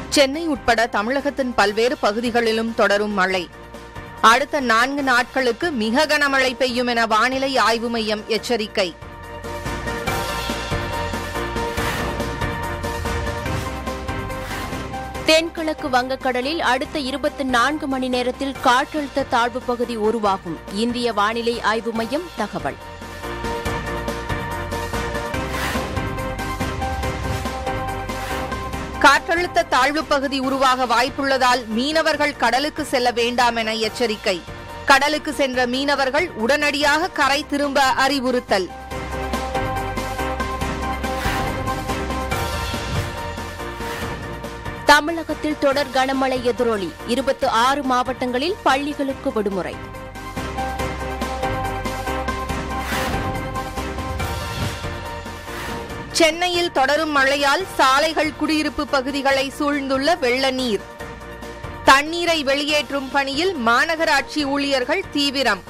சென்னை உட்பட தமிழகத்தின் பல்வேறு பகுதிகளிலும் தொடரும் மழை அடுத்த நான்கு நாட்களுக்கு மிக கனமழை பெய்யும் என வானிலை ஆய்வு மையம் எச்சரிக்கை தென்கிழக்கு வங்கக்கடலில் அடுத்த இருபத்தி நான்கு மணி நேரத்தில் காற்றழுத்த தாழ்வு பகுதி உருவாகும் இந்திய வானிலை ஆய்வு மையம் தகவல் காற்றழுத்த தாழ்வு பகுதி உருவாக வாய்ப்புள்ளதால் மீனவர்கள் கடலுக்கு செல்ல வேண்டாம் என எச்சரிக்கை கடலுக்கு சென்ற மீனவர்கள் உடனடியாக கரை திரும்ப அறிவுறுத்தல் தமிழகத்தில் தொடர் கனமழை எதிரொலி இருபத்தி ஆறு மாவட்டங்களில் பள்ளிகளுக்கு விடுமுறை சென்னையில் தொடரும் மழையால் சாலைகள் குடியிருப்பு பகுதிகளை சூழ்ந்துள்ள வெள்ள நீர் தண்ணீரை வெளியேற்றும் பணியில் மாநகராட்சி ஊழியர்கள் தீவிரம்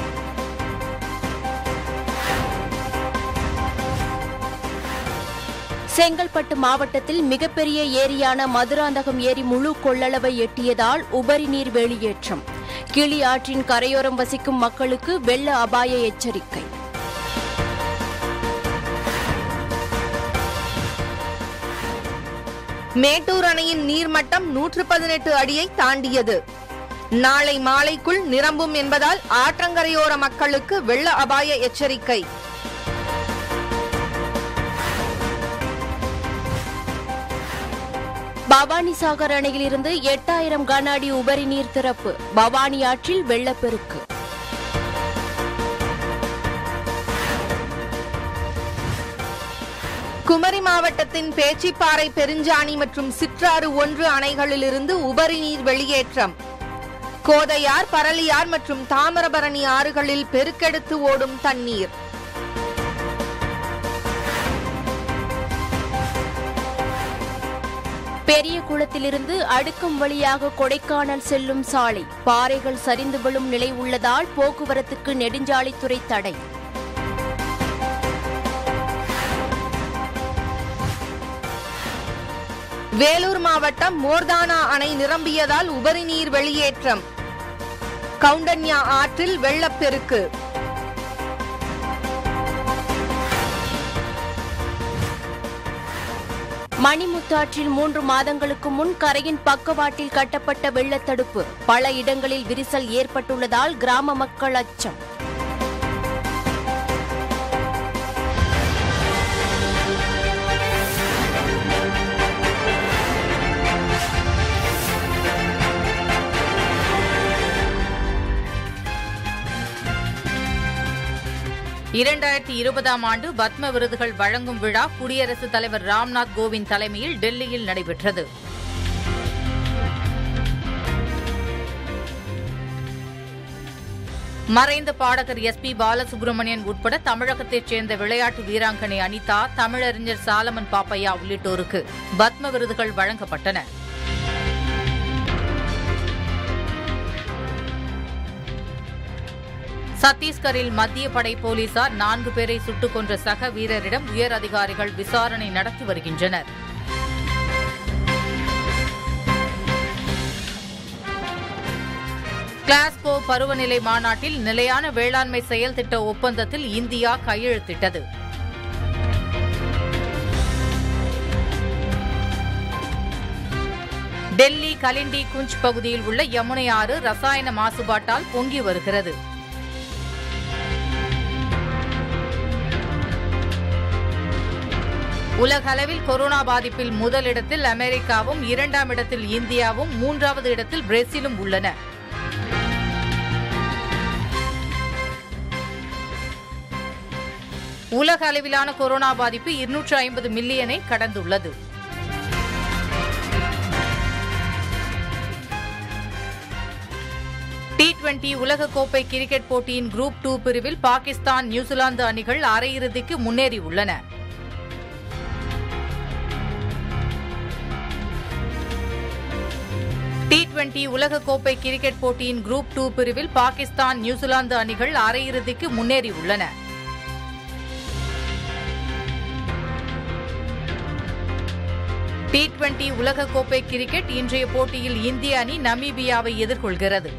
செங்கல்பட்டு மாவட்டத்தில் மிகப்பெரிய ஏரியான மதுராந்தகம் ஏரி முழு கொள்ளளவை எட்டியதால் உபரி நீர் வெளியேற்றம் கிளி ஆற்றின் கரையோரம் வசிக்கும் மக்களுக்கு வெள்ள அபாய எச்சரிக்கை மேட்டூர் அணையின் நீர்மட்டம் நூற்று பதினெட்டு அடியை தாண்டியது நாளை மாலைக்குள் நிரம்பும் என்பதால் ஆற்றங்கரையோர மக்களுக்கு வெள்ள அபாய எச்சரிக்கை பவானிசாகர் அணையிலிருந்து எட்டாயிரம் கன அடி உபரி நீர் திறப்பு பவானி ஆற்றில் வெள்ளப்பெருக்கு குமரி மாவட்டத்தின் பேச்சிப்பாறை பெருஞ்சாணி மற்றும் சிற்றாறு ஒன்று அணைகளிலிருந்து உபரி நீர் வெளியேற்றம் கோதையார் பரளியார் மற்றும் தாமிரபரணி ஆறுகளில் பெருக்கெடுத்து ஓடும் தண்ணீர் பெரிய குளத்திலிருந்து அடுக்கும் வழியாக கொடைக்கானல் செல்லும் சாலை பாறைகள் சரிந்து விழும் நிலை உள்ளதால் போக்குவரத்துக்கு நெடுஞ்சாலைத்துறை தடை வேலூர் மாவட்டம் மோர்தானா அணை நிரம்பியதால் உபரி நீர் வெளியேற்றம் கவுண்டன்யா ஆற்றில் வெள்ளப்பெருக்கு மணிமுத்தாற்றில் மூன்று மாதங்களுக்கு முன் கரையின் பக்கவாட்டில் கட்டப்பட்ட வெள்ளத்தடுப்பு பல இடங்களில் விரிசல் ஏற்பட்டுள்ளதால் கிராம மக்கள் அச்சம் இரண்டாயிரத்தி இருபதாம் ஆண்டு பத்ம விருதுகள் வழங்கும் விழா குடியரசுத் தலைவர் ராம்நாத் கோவிந்த் தலைமையில் டெல்லியில் நடைபெற்றது மறைந்த பாடகர் எஸ் பி பாலசுப்ரமணியன் உட்பட தமிழகத்தைச் சேர்ந்த விளையாட்டு வீராங்கனை அனிதா தமிழறிஞர் சாலமன் பாப்பையா உள்ளிட்டோருக்கு பத்ம விருதுகள் வழங்கப்பட்டன சத்தீஸ்கரில் மத்திய படை போலீசார் நான்கு பேரை சுட்டுக் கொன்ற சக வீரரிடம் உயர் அதிகாரிகள் விசாரணை நடத்தி வருகின்றனர் கிளாஸ்கோ பருவநிலை மாநாட்டில் நிலையான வேளாண்மை செயல் திட்ட ஒப்பந்தத்தில் இந்தியா கையெழுத்திட்டது டெல்லி கலிண்டி குஞ்ச் பகுதியில் உள்ள யமுனை ஆறு ரசாயன மாசுபாட்டால் பொங்கி வருகிறது உலகளவில் கொரோனா பாதிப்பில் முதலிடத்தில் அமெரிக்காவும் இரண்டாம் இடத்தில் இந்தியாவும் மூன்றாவது இடத்தில் பிரேசிலும் உள்ளன உலக அளவிலான கொரோனா பாதிப்பு இருநூற்று ஐம்பது மில்லியனை கடந்துள்ளது டி டுவெண்டி உலகக்கோப்பை கிரிக்கெட் போட்டியின் குரூப் டூ பிரிவில் பாகிஸ்தான் நியூசிலாந்து அணிகள் அரையிறுதிக்கு முன்னேறியுள்ளன டி டுவெண்டி உலகக்கோப்பை கிரிக்கெட் போட்டியின் குரூப் டூ பிரிவில் பாகிஸ்தான் நியூசிலாந்து அணிகள் அரையிறுதிக்கு முன்னேறியுள்ளன டி டுவெண்டி உலகக்கோப்பை கிரிக்கெட் இன்றைய போட்டியில் இந்திய அணி நமீபியாவை எதிர்கொள்கிறது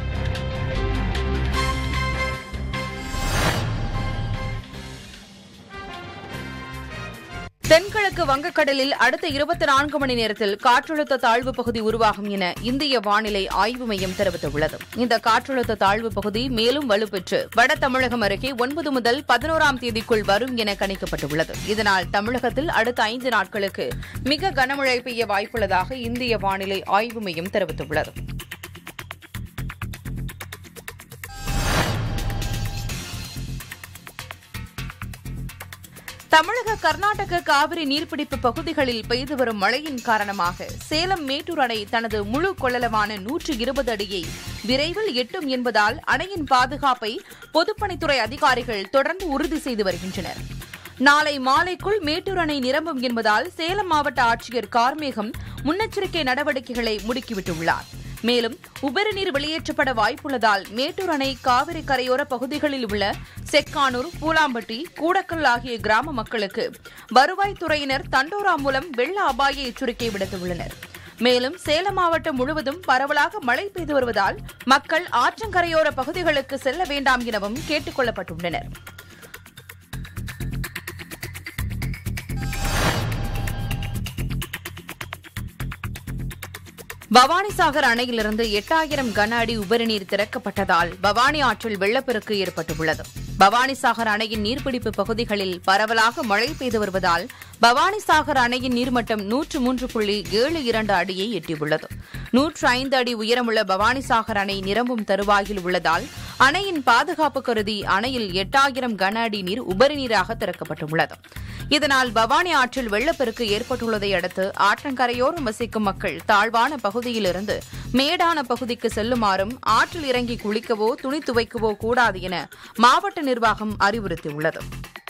தென்கிழக்கு வங்கக்கடலில் அடுத்த இருபத்தி நான்கு மணி நேரத்தில் காற்றழுத்த தாழ்வு பகுதி உருவாகும் என இந்திய வானிலை ஆய்வு மையம் தெரிவித்துள்ளது இந்த காற்றழுத்த தாழ்வு பகுதி மேலும் வலுப்பெற்று வட தமிழகம் அருகே ஒன்பது முதல் பதினோராம் தேதிக்குள் வரும் என கணிக்கப்பட்டுள்ளது இதனால் தமிழகத்தில் அடுத்த ஐந்து நாட்களுக்கு மிக கனமழை பெய்ய வாய்ப்புள்ளதாக இந்திய வானிலை ஆய்வு மையம் தெரிவித்துள்ளது தமிழக கர்நாடக காவிரி நீர்பிடிப்பு பகுதிகளில் பெய்து வரும் மழையின் காரணமாக சேலம் மேட்டூர் அணை தனது முழு கொள்ளளவான நூற்று இருபது அடியை விரைவில் எட்டும் என்பதால் அணையின் பாதுகாப்பை பொதுப்பணித்துறை அதிகாரிகள் தொடர்ந்து உறுதி செய்து வருகின்றனர் நாளை மாலைக்குள் மேட்டூர் அணை நிரம்பும் என்பதால் சேலம் மாவட்ட ஆட்சியர் கார்மேகம் முன்னெச்சரிக்கை நடவடிக்கைகளை முடுக்கிவிட்டுள்ளார் மேலும் உபரிநீர் வெளியேற்றப்பட வாய்ப்புள்ளதால் மேட்டூர் அணை காவிரி கரையோர பகுதிகளில் உள்ள செக்கானூர் பூலாம்பட்டி கூடக்கல் ஆகிய கிராம மக்களுக்கு வருவாய்த்துறையினர் தண்டோரா மூலம் வெள்ள அபாய எச்சரிக்கை விடுத்துள்ளனர் மேலும் சேலம் மாவட்டம் முழுவதும் பரவலாக மழை பெய்து வருவதால் மக்கள் ஆற்றங்கரையோர பகுதிகளுக்கு செல்ல வேண்டாம் எனவும் கேட்டுக் கொள்ளப்பட்டுள்ளனர் பவானிசாகர் அணையிலிருந்து எட்டாயிரம் கன அடி உபரிநீர் திறக்கப்பட்டதால் பவானி ஆற்றில் வெள்ளப்பெருக்கு ஏற்பட்டுள்ளது பவானிசாகர் அணையின் நீர்பிடிப்பு பகுதிகளில் பரவலாக மழை பெய்து வருவதால் பவானிசாகர் அணையின் நீர்மட்டம் நூற்று மூன்று புள்ளி ஏழு இரண்டு அடியை எட்டியுள்ளது நூற்று ஐந்து அடி உயரமுள்ள பவானிசாகர் அணை நிரம்பும் தருவாயில் உள்ளதால் அணையின் பாதுகாப்பு கருதி அணையில் எட்டாயிரம் கன அடி நீர் உபரிநீராக திறக்கப்பட்டுள்ளது இதனால் பவானி ஆற்றில் வெள்ளப்பெருக்கு ஏற்பட்டுள்ளதை அடுத்து ஆற்றங்கரையோரம் வசிக்கும் மக்கள் தாழ்வான பகுதியிலிருந்து மேடான பகுதிக்கு செல்லுமாறும் ஆற்றில் இறங்கி குளிக்கவோ துணி துவைக்கவோ கூடாது என மாவட்ட நிர்வாகம் அறிவுறுத்தியுள்ளது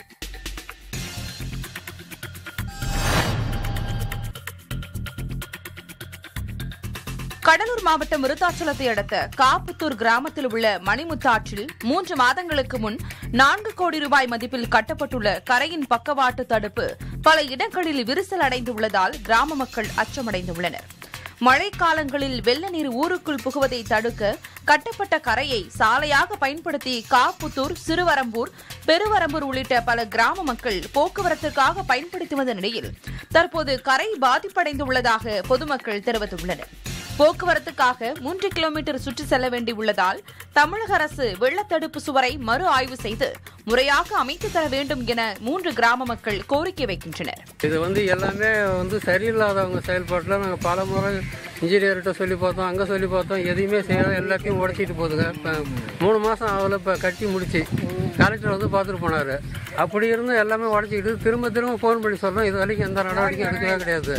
கடலூர் மாவட்டம் விருத்தாச்சலத்தை அடுத்த காப்புத்தூர் கிராமத்தில் உள்ள மணிமுத்தாற்றில் மூன்று மாதங்களுக்கு முன் நான்கு கோடி ரூபாய் மதிப்பில் கட்டப்பட்டுள்ள கரையின் பக்கவாட்டு தடுப்பு பல இடங்களில் விரிசல் அடைந்துள்ளதால் கிராம மக்கள் அச்சமடைந்துள்ளனர் மழைக்காலங்களில் வெள்ள நீர் ஊருக்குள் புகுவதை தடுக்க கட்டப்பட்ட கரையை சாலையாக பயன்படுத்தி காப்புத்தூர் சிறுவரம்பூர் பெருவரம்பூர் உள்ளிட்ட பல கிராம மக்கள் போக்குவரத்திற்காக பயன்படுத்தி வந்த நிலையில் தற்போது கரை பாதிப்படைந்துள்ளதாக பொதுமக்கள் தெரிவித்துள்ளனர் போக்குவரத்துக்காக மூன்று கிலோமீட்டர் சுற்றி செல்ல வேண்டியுள்ளதால் தமிழக அரசு வெள்ளத்தடுப்பு சுவரை மறு ஆய்வு செய்து முறையாக அமைத்து தர வேண்டும் என மூன்று கிராம மக்கள் கோரிக்கை வைக்கின்றனர் இது வந்து எல்லாமே வந்து சரியில்லாதவங்க செயல்பாட்டில் நாங்கள் பல முறை இன்ஜினியர்கிட்ட சொல்லி பார்த்தோம் அங்கே சொல்லி பார்த்தோம் எதையுமே செய்யாத எல்லாத்தையும் உடச்சிட்டு போகுதுங்க இப்போ மூணு மாதம் ஆகல இப்போ கட்டி முடிச்சு கலெக்டர் வந்து பார்த்துட்டு போனார் அப்படி இருந்தும் எல்லாமே உடச்சிக்கிட்டு திரும்ப திரும்ப ஃபோன் பண்ணி சொல்கிறோம் இது வரைக்கும் எந்த நடவடிக்கையும் எடுக்கவே கிடையாது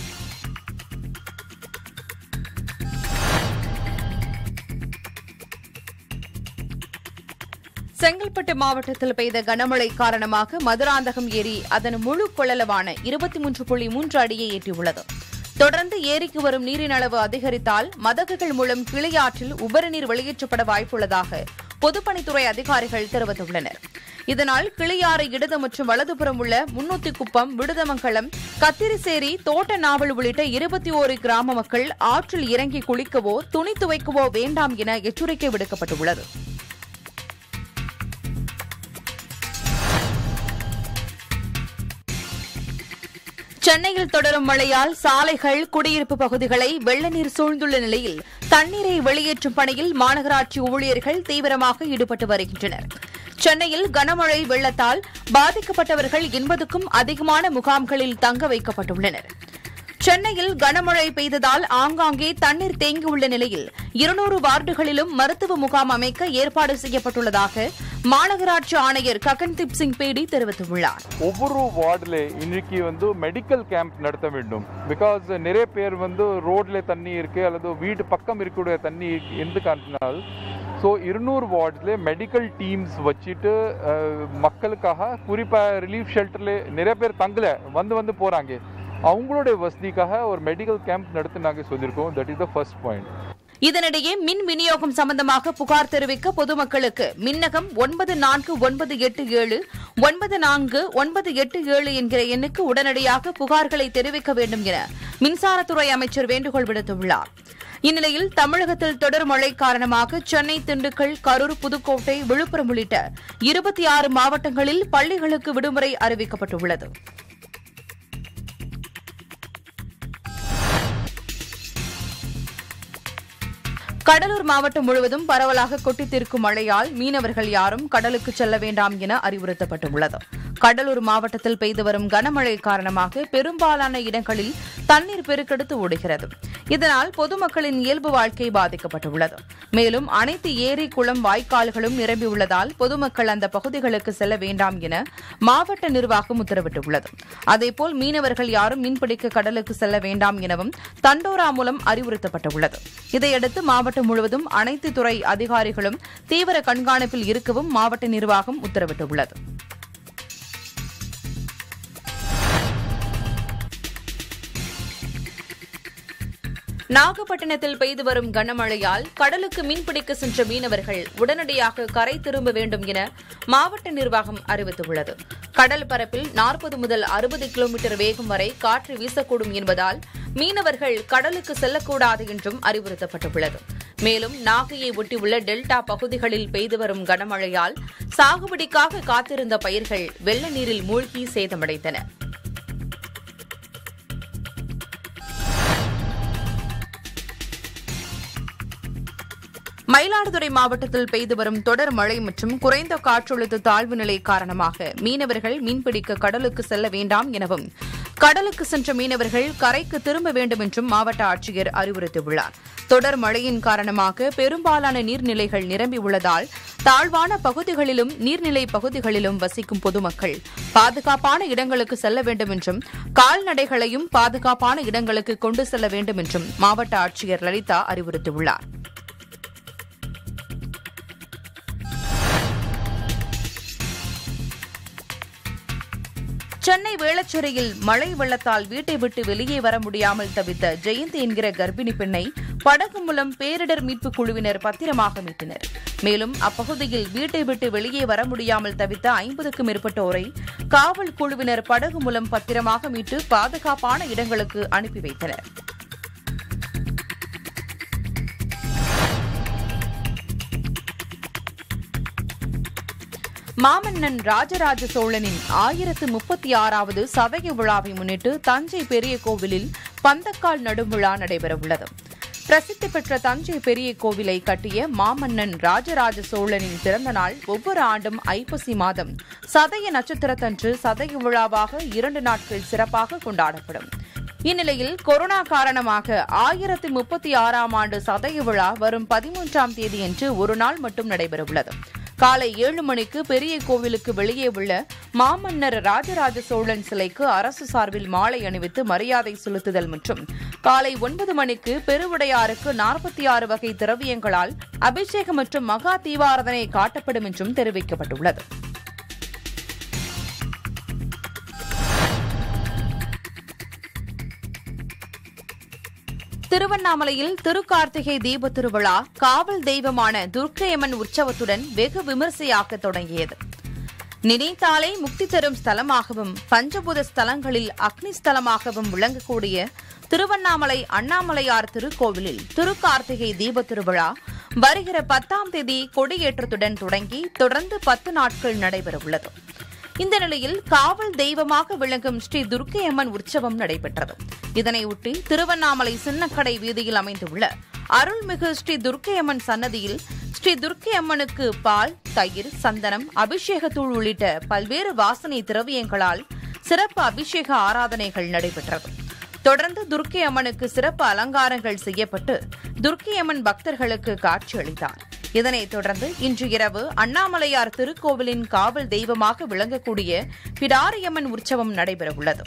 செங்கல்பட்டு மாவட்டத்தில் பெய்த கனமழை காரணமாக மதுராந்தகம் ஏரி அதன் முழு கொள்ளளவான இருபத்தி மூன்று புள்ளி மூன்று அடியை எட்டியுள்ளது தொடர்ந்து ஏரிக்கு வரும் நீரின் அளவு அதிகரித்தால் மதகுகள் மூலம் கிளையாற்றில் உபரிநீர் வெளியேற்றப்பட வாய்ப்புள்ளதாக பொதுப்பணித்துறை அதிகாரிகள் தெரிவித்துள்ளனர் இதனால் கிளியாறு இடது மற்றும் வலதுபுறம் உள்ள முன்னூத்திக்குப்பம் விடுதமங்கலம் கத்திரிசேரி தோட்ட நாவல் உள்ளிட்ட இருபத்தி ஓரு கிராம மக்கள் ஆற்றில் இறங்கி குளிக்கவோ துணி துவைக்கவோ வேண்டாம் என எச்சரிக்கை விடுக்கப்பட்டுள்ளது சென்னையில் தொடரும் மழையால் சாலைகள் குடியிருப்பு பகுதிகளை வெள்ள நீர் சூழ்ந்துள்ள நிலையில் தண்ணீரை வெளியேற்றும் பணியில் மாநகராட்சி ஊழியர்கள் தீவிரமாக ஈடுபட்டு வருகின்றனர் சென்னையில் கனமழை வெள்ளத்தால் பாதிக்கப்பட்டவர்கள் எண்பதுக்கும் அதிகமான முகாம்களில் தங்க வைக்கப்பட்டுள்ளனர் சென்னையில் கனமழை பெய்ததால் ஆங்காங்கே தண்ணீர் தேங்கியுள்ள நிலையில் இருநூறு வார்டுகளிலும் மருத்துவ முகாம் அமைக்க ஏற்பாடு செய்யப்பட்டுள்ளதாக மாநகராட்சி ஆணையர் ககன்தீப் சிங் பேடி தெரிவித்துள்ளார் ஒவ்வொரு வார்டில் இன்னைக்கு வந்து மெடிக்கல் கேம்ப் நடத்த வேண்டும் பிகாஸ் நிறைய பேர் வந்து ரோட்ல தண்ணி இருக்கு அல்லது வீடு பக்கம் இருக்கக்கூடிய தண்ணி எந்த காரணத்தினால் ஸோ இருநூறு வார்ட்ஸில் மெடிக்கல் டீம்ஸ் வச்சுட்டு அஹ், மக்களுக்காக குறிப்பாக ரிலீஃப் ஷெல்டரில் நிறைய பேர் தங்கல வந்து வந்து போகிறாங்க அவங்களுடைய வசதிக்காக ஒரு மெடிக்கல் கேம்ப் நடத்த நாங்கள் சொல்லியிருக்கோம் that is the first point இதனிடையே மின் விநியோகம் சம்பந்தமாக புகார் தெரிவிக்க பொதுமக்களுக்கு மின்னகம் ஒன்பது நான்கு ஒன்பது எட்டு ஏழு ஒன்பது நான்கு ஒன்பது எட்டு ஏழு என்கிற எண்ணுக்கு உடனடியாக புகார்களை தெரிவிக்க வேண்டும் என மின்சாரத்துறை அமைச்சர் வேண்டுகோள் விடுத்துள்ளார் இந்நிலையில் தமிழகத்தில் தொடர் மழை காரணமாக சென்னை திண்டுக்கல் கரூர் புதுக்கோட்டை விழுப்புரம் உள்ளிட்ட இருபத்தி ஆறு மாவட்டங்களில் பள்ளிகளுக்கு விடுமுறை அறிவிக்கப்பட்டுள்ளது கடலூர் மாவட்டம் முழுவதும் பரவலாக கொட்டித்தீர்க்கும் மழையால் மீனவர்கள் யாரும் கடலுக்கு செல்ல வேண்டாம் என அறிவுறுத்தப்பட்டுள்ளது கடலூர் மாவட்டத்தில் பெய்து வரும் கனமழை காரணமாக பெரும்பாலான இடங்களில் தண்ணீர் பெருக்கெடுத்து ஓடுகிறது இதனால் பொதுமக்களின் இயல்பு வாழ்க்கை பாதிக்கப்பட்டுள்ளது மேலும் அனைத்து ஏரி குளம் வாய்க்கால்களும் நிரம்பியுள்ளதால் பொதுமக்கள் அந்த பகுதிகளுக்கு செல்ல வேண்டாம் என மாவட்ட நிர்வாகம் உத்தரவிட்டுள்ளது அதேபோல் மீனவர்கள் யாரும் மீன்பிடிக்க கடலுக்கு செல்ல வேண்டாம் எனவும் தண்டோரா மூலம் அறிவுறுத்தப்பட்டுள்ளது இதையடுத்து மாவட்டம் முழுவதும் அனைத்து துறை அதிகாரிகளும் தீவிர கண்காணிப்பில் இருக்கவும் மாவட்ட நிர்வாகம் உத்தரவிட்டுள்ளது நாகப்பட்டினத்தில் பெய்து வரும் கனமழையால் கடலுக்கு மீன்பிடிக்க சென்ற மீனவர்கள் உடனடியாக கரை திரும்ப வேண்டும் என மாவட்ட நிர்வாகம் அறிவித்துள்ளது கடல் பரப்பில் நாற்பது முதல் அறுபது கிலோமீட்டர் வேகம் வரை காற்று வீசக்கூடும் என்பதால் மீனவர்கள் கடலுக்கு செல்லக்கூடாது என்றும் அறிவுறுத்தப்பட்டுள்ளது மேலும் நாகையை ஒட்டியுள்ள டெல்டா பகுதிகளில் பெய்து வரும் கனமழையால் சாகுபடிக்காக காத்திருந்த பயிர்கள் வெள்ள நீரில் மூழ்கி சேதமடைந்தன மயிலாடுதுறை மாவட்டத்தில் பெய்து வரும் தொடர் மழை மற்றும் குறைந்த காற்றழுத்த தாழ்வு நிலை காரணமாக மீனவர்கள் மீன்பிடிக்க கடலுக்கு செல்ல வேண்டாம் எனவும் கடலுக்கு சென்ற மீனவர்கள் கரைக்கு திரும்ப வேண்டும் என்றும் மாவட்ட ஆட்சியர் அறிவுறுத்தியுள்ளார் தொடர் மழையின் காரணமாக பெரும்பாலான நீர்நிலைகள் நிரம்பியுள்ளதால் தாழ்வான பகுதிகளிலும் நீர்நிலை பகுதிகளிலும் வசிக்கும் பொதுமக்கள் பாதுகாப்பான இடங்களுக்கு செல்ல வேண்டும் என்றும் கால்நடைகளையும் பாதுகாப்பான இடங்களுக்கு கொண்டு செல்ல வேண்டும் என்றும் மாவட்ட ஆட்சியர் லலிதா அறிவுறுத்தியுள்ளார் சென்னை வேளச்சேரியில் மழை வெள்ளத்தால் வீட்டை விட்டு வெளியே வர முடியாமல் தவித்த ஜெயந்தி என்கிற கர்ப்பிணி பெண்ணை படகு மூலம் பேரிடர் மீட்பு குழுவினர் பத்திரமாக மீட்டனர் மேலும் அப்பகுதியில் வீட்டை விட்டு வெளியே வர முடியாமல் தவித்த ஐம்பதுக்கும் மேற்பட்டோரை காவல் குழுவினர் படகு மூலம் பத்திரமாக மீட்டு பாதுகாப்பான இடங்களுக்கு அனுப்பி வைத்தனர் மாமன்னன் ராஜராஜ சோழனின் ஆயிரத்து முப்பத்தி ஆறாவது சதய விழாவை முன்னிட்டு தஞ்சை பெரிய கோவிலில் பந்தக்கால் நடும் விழா நடைபெறவுள்ளது பிரசித்தி பெற்ற தஞ்சை பெரிய கோவிலை கட்டிய மாமன்னன் ராஜராஜ சோழனின் பிறந்த நாள் ஒவ்வொரு ஆண்டும் ஐப்பசி மாதம் சதய நட்சத்திரத்தன்று சதய விழாவாக இரண்டு நாட்கள் சிறப்பாக கொண்டாடப்படும் இந்நிலையில் கொரோனா காரணமாக ஆயிரத்தி முப்பத்தி ஆறாம் ஆண்டு சதய விழா வரும் பதிமூன்றாம் தேதியன்று ஒரு நாள் மட்டும் நடைபெறவுள்ளது காலை ஏழு மணிக்கு பெரிய கோவிலுக்கு வெளியே உள்ள மாமன்னர் ராஜராஜ சோழன் சிலைக்கு அரசு சார்பில் மாலை அணிவித்து மரியாதை செலுத்துதல் மற்றும் காலை ஒன்பது மணிக்கு பெருவுடையாருக்கு நாற்பத்தி ஆறு வகை திரவியங்களால் அபிஷேகம் மற்றும் மகா தீபாரதனை காட்டப்படும் என்றும் தெரிவிக்கப்பட்டுள்ளது திருவண்ணாமலையில் திருக்கார்த்திகை தீப திருவிழா காவல் தெய்வமான துர்க்கையம்மன் உற்சவத்துடன் வெகு விமரிசையாக தொடங்கியது நினைத்தாலே முக்தி தரும் ஸ்தலமாகவும் பஞ்சபூத ஸ்தலங்களில் அக்னி ஸ்தலமாகவும் விளங்கக்கூடிய திருவண்ணாமலை அண்ணாமலையார் திருக்கோவிலில் திருக்கார்த்திகை தீப திருவிழா வருகிற பத்தாம் தேதி கொடியேற்றத்துடன் தொடங்கி தொடர்ந்து பத்து நாட்கள் நடைபெறவுள்ளது இந்த நிலையில் காவல் தெய்வமாக விளங்கும் ஸ்ரீ துர்க்கை அம்மன் உற்சவம் நடைபெற்றது இதனையொட்டி திருவண்ணாமலை சின்னக்கடை வீதியில் அமைந்துள்ள அருள்மிகு ஸ்ரீ துர்க்கை அம்மன் சன்னதியில் ஸ்ரீ துர்க்கை அம்மனுக்கு பால் தயிர் சந்தனம் அபிஷேகத்தூள் உள்ளிட்ட பல்வேறு வாசனை திரவியங்களால் சிறப்பு அபிஷேக ஆராதனைகள் நடைபெற்றது தொடர்ந்து துர்க்கை அம்மனுக்கு சிறப்பு அலங்காரங்கள் செய்யப்பட்டு துர்க்கை அம்மன் பக்தர்களுக்கு காட்சியளித்தார் இதனைத் தொடர்ந்து இன்று இரவு அண்ணாமலையார் திருக்கோவிலின் காவல் தெய்வமாக விளங்கக்கூடிய பிடாரியம்மன் உற்சவம் நடைபெறவுள்ளது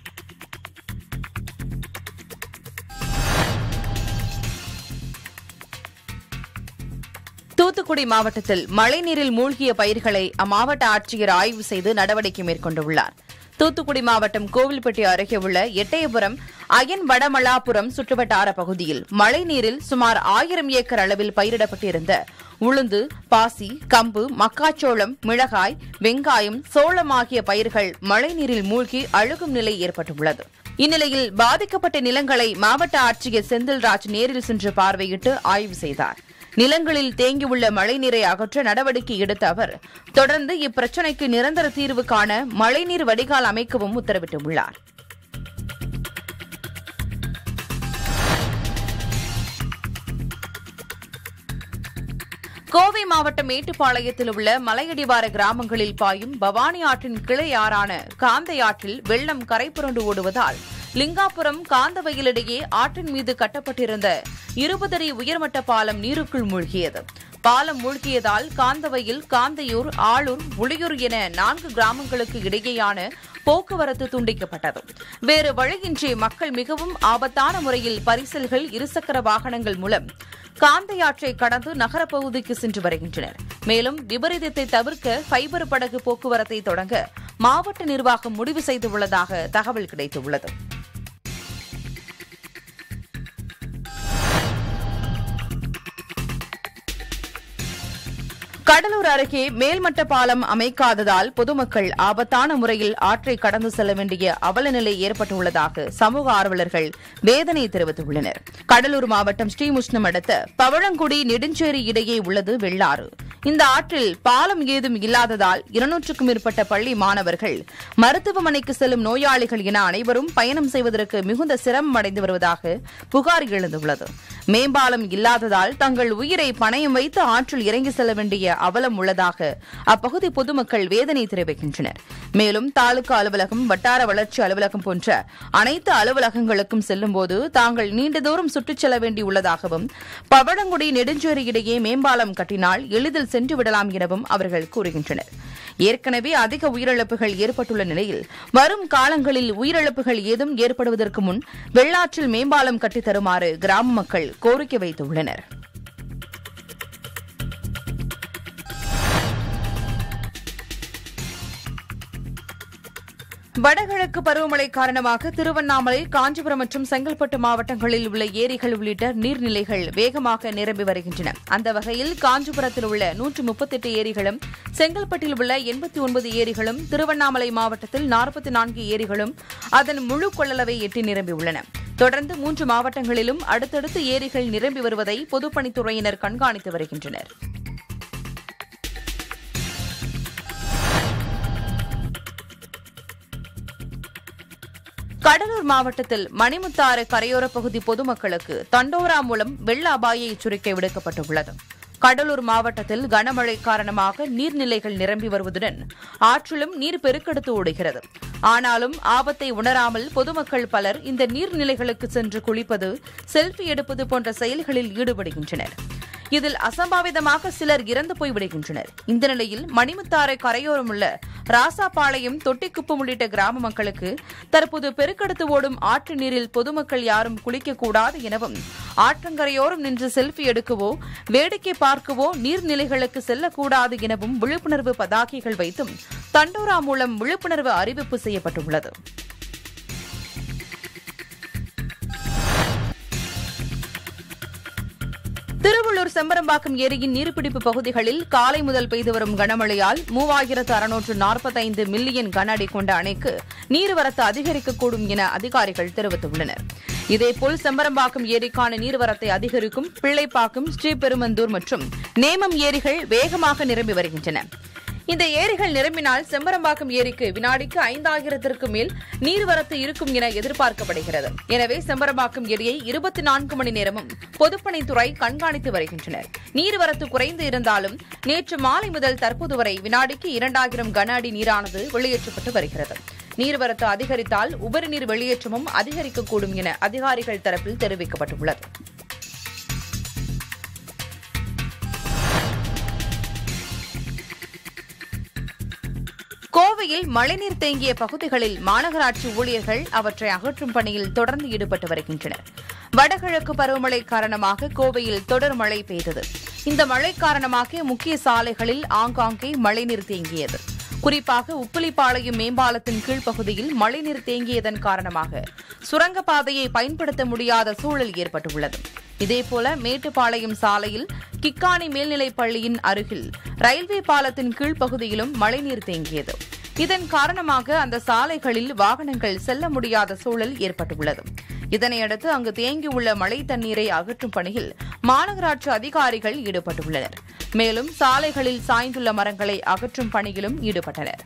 தூத்துக்குடி மாவட்டத்தில் மழைநீரில் மூழ்கிய பயிர்களை அம்மாவட்ட ஆட்சியர் ஆய்வு செய்து நடவடிக்கை மேற்கொண்டுள்ளார் தூத்துக்குடி மாவட்டம் கோவில்பட்டி அருகே உள்ள எட்டயபுரம் அயன் வடமலாபுரம் சுற்றுவட்டார பகுதியில் மழைநீரில் சுமார் ஆயிரம் ஏக்கர் அளவில் பயிரிடப்பட்டிருந்த உளுந்து பாசி கம்பு மக்காச்சோளம் மிளகாய் வெங்காயம் சோளம் ஆகிய பயிர்கள் மழைநீரில் மூழ்கி அழுகும் நிலை ஏற்பட்டுள்ளது இந்நிலையில் பாதிக்கப்பட்ட நிலங்களை மாவட்ட ஆட்சியர் செந்தில்ராஜ் நேரில் சென்று பார்வையிட்டு ஆய்வு செய்தார் நிலங்களில் தேங்கியுள்ள மழைநீரை அகற்ற நடவடிக்கை எடுத்த அவர் தொடர்ந்து இப்பிரச்சினைக்கு நிரந்தர தீர்வு காண மழைநீர் வடிகால் அமைக்கவும் உத்தரவிட்டுள்ளார் கோவை மாவட்டம் மேட்டுப்பாளையத்தில் உள்ள மலையடிவார கிராமங்களில் பாயும் பவானி ஆற்றின் கிளை ஆறான காந்தை ஆற்றில் வெள்ளம் கரைபுரண்டு ஓடுவதால் லிங்காபுரம் காந்தவயலிடையே ஆற்றின் மீது கட்டப்பட்டிருந்த இருபது அடி உயர்மட்ட பாலம் நீருக்குள் மூழ்கியது பாலம் மூழ்கியதால் காந்தவயில் காந்தையூர் ஆளூர் உளியூர் என நான்கு கிராமங்களுக்கு இடையேயான போக்குவரத்து துண்டிக்கப்பட்டது வேறு வழியின்றி மக்கள் மிகவும் ஆபத்தான முறையில் பரிசல்கள் இருசக்கர வாகனங்கள் மூலம் காந்தையாற்றை கடந்து நகரப்பகுதிக்கு சென்று வருகின்றனர் மேலும் விபரீதத்தை தவிர்க்க ஃபைபர் படகு போக்குவரத்தை தொடங்க மாவட்ட நிர்வாகம் முடிவு செய்துள்ளதாக தகவல் கிடைத்துள்ளது கடலூர் அருகே மேல்மட்ட பாலம் அமைக்காததால் பொதுமக்கள் ஆபத்தான முறையில் ஆற்றை கடந்து செல்ல வேண்டிய அவலநிலை ஏற்பட்டுள்ளதாக சமூக ஆர்வலர்கள் வேதனை தெரிவித்துள்ளனர் கடலூர் மாவட்டம் ஸ்ரீமுஷ்ணம் அடுத்த பவழங்குடி நெடுஞ்சேரி இடையே உள்ளது வெள்ளாறு இந்த ஆற்றில் பாலம் ஏதும் இல்லாததால் இருநூற்றுக்கும் மேற்பட்ட பள்ளி மாணவர்கள் மருத்துவமனைக்கு செல்லும் நோயாளிகள் என அனைவரும் பயணம் செய்வதற்கு மிகுந்த சிரமம் அடைந்து வருவதாக புகார் எழுந்துள்ளது மேம்பாலம் இல்லாததால் தங்கள் உயிரை பணயம் வைத்து ஆற்றில் இறங்கி செல்ல வேண்டிய அவலம் உள்ளதாக அப்பகுதி பொதுமக்கள் வேதனை தெரிவிக்கின்றனர் மேலும் தாலுகா அலுவலகம் வட்டார வளர்ச்சி அலுவலகம் போன்ற அனைத்து அலுவலகங்களுக்கும் செல்லும்போது தாங்கள் நீண்ட தூரம் சுற்றிச் செல்ல வேண்டியுள்ளதாகவும் பவழங்குடி நெடுஞ்சேரி இடையே மேம்பாலம் கட்டினால் எளிதில் சென்று விடலாம் எனவும் அவர்கள் கூறுகின்றனர் ஏற்கனவே அதிக உயிரிழப்புகள் ஏற்பட்டுள்ள நிலையில் வரும் காலங்களில் உயிரிழப்புகள் ஏதும் ஏற்படுவதற்கு முன் வெள்ளாற்றில் மேம்பாலம் கட்டித் தருமாறு கிராம மக்கள் கோரிக்கை வைத்துள்ளனர் வடகிழக்கு பருவமழை காரணமாக திருவண்ணாமலை காஞ்சிபுரம் மற்றும் செங்கல்பட்டு மாவட்டங்களில் உள்ள ஏரிகள் உள்ளிட்ட நீர்நிலைகள் வேகமாக நிரம்பி வருகின்றன அந்த வகையில் காஞ்சிபுரத்தில் உள்ள நூற்று முப்பத்தெட்டு ஏரிகளும் செங்கல்பட்டில் உள்ள எண்பத்தி ஒன்பது ஏரிகளும் திருவண்ணாமலை மாவட்டத்தில் நாற்பத்தி நான்கு ஏரிகளும் அதன் முழு கொள்ளளவை எட்டி நிரம்பியுள்ளன தொடர்ந்து மூன்று மாவட்டங்களிலும் அடுத்தடுத்து ஏரிகள் நிரம்பி வருவதை பொதுப்பணித்துறையினர் கண்காணித்து வருகின்றனர் கடலூர் மாவட்டத்தில் மணிமுத்தாறு கரையோர பகுதி பொதுமக்களுக்கு தண்டோரா மூலம் வெள்ள அபாய எச்சரிக்கை விடுக்கப்பட்டுள்ளது கடலூர் மாவட்டத்தில் கனமழை காரணமாக நீர்நிலைகள் நிரம்பி வருவதுடன் ஆற்றிலும் நீர் பெருக்கெடுத்து ஓடுகிறது ஆனாலும் ஆபத்தை உணராமல் பொதுமக்கள் பலர் இந்த நீர்நிலைகளுக்கு சென்று குளிப்பது செல்ஃபி எடுப்பது போன்ற செயல்களில் ஈடுபடுகின்றனர் இதில் அசம்பாவிதமாக சிலர் இறந்து போய் விடுகின்றனர் இந்த நிலையில் மணிமுத்தாறு கரையோரம் உள்ள ராசாபாளையம் தொட்டிக்குப்பம் உள்ளிட்ட கிராம மக்களுக்கு தற்போது பெருக்கெடுத்து ஓடும் ஆற்று நீரில் பொதுமக்கள் யாரும் குளிக்கக்கூடாது எனவும் ஆற்றங்கரையோரம் நின்று செல்ஃபி எடுக்கவோ வேடிக்கை பார்க்கவோ நீர்நிலைகளுக்கு செல்லக்கூடாது எனவும் விழிப்புணர்வு பதாகைகள் வைத்தும் தண்டோரா மூலம் விழிப்புணர்வு அறிவிப்பு செய்யப்பட்டுள்ளது திருவள்ளூர் செம்பரம்பாக்கம் ஏரியின் நீர்பிடிப்பு பகுதிகளில் காலை முதல் பெய்து வரும் கனமழையால் மூவாயிரத்து அறுநூற்று நாற்பத்தைந்து மில்லியன் கன அடி கொண்ட அணைக்கு நீர்வரத்து அதிகரிக்கக்கூடும் என அதிகாரிகள் தெரிவித்துள்ளனர் இதேபோல் செம்பரம்பாக்கம் ஏரிக்கான நீர்வரத்தை அதிகரிக்கும் பிள்ளைப்பாக்கம் ஸ்ரீபெருமந்தூர் மற்றும் நேமம் ஏரிகள் வேகமாக நிரம்பி வருகின்றன இந்த ஏரிகள் நிரம்பினால் செம்பரம்பாக்கம் ஏரிக்கு வினாடிக்கு ஐந்தாயிரத்திற்கு மேல் நீர்வரத்து இருக்கும் என எதிர்பார்க்கப்படுகிறது எனவே செம்பரம்பாக்கம் ஏரியை இருபத்தி நான்கு மணி நேரமும் பொதுப்பணித்துறை கண்காணித்து வருகின்றனர் நீர்வரத்து குறைந்து இருந்தாலும் நேற்று மாலை முதல் தற்போது வரை வினாடிக்கு இரண்டாயிரம் கன அடி நீரானது வெளியேற்றப்பட்டு வருகிறது நீர்வரத்து அதிகரித்தால் உபரி நீர் வெளியேற்றமும் அதிகரிக்கக்கூடும் என அதிகாரிகள் தரப்பில் தெரிவிக்கப்பட்டுள்ளது கோவையில் மழைநீர் தேங்கிய பகுதிகளில் மாநகராட்சி ஊழியர்கள் அவற்றை அகற்றும் பணியில் தொடர்ந்து ஈடுபட்டு வருகின்றனர் வடகிழக்கு பருவமழை காரணமாக கோவையில் தொடர் மழை பெய்தது இந்த மழை காரணமாக முக்கிய சாலைகளில் ஆங்காங்கே மழைநீர் தேங்கியது குறிப்பாக உப்பிலிப்பாளையம் மேம்பாலத்தின் கீழ்ப்பகுதியில் மழைநீர் தேங்கியதன் காரணமாக சுரங்கப்பாதையை பயன்படுத்த முடியாத சூழல் ஏற்பட்டுள்ளது இதேபோல மேட்டுப்பாளையம் சாலையில் கிக்கானி மேல்நிலைப் பள்ளியின் அருகில் ரயில்வே பாலத்தின் கீழ்ப்பகுதியிலும் மழைநீர் தேங்கியது இதன் காரணமாக அந்த சாலைகளில் வாகனங்கள் செல்ல முடியாத சூழல் ஏற்பட்டுள்ளது இதனையடுத்து அங்கு தேங்கியுள்ள மழை தண்ணீரை அகற்றும் பணியில் மாநகராட்சி அதிகாரிகள் ஈடுபட்டுள்ளனர் மேலும் சாலைகளில் சாய்ந்துள்ள மரங்களை அகற்றும் பணியிலும் ஈடுபட்டனர்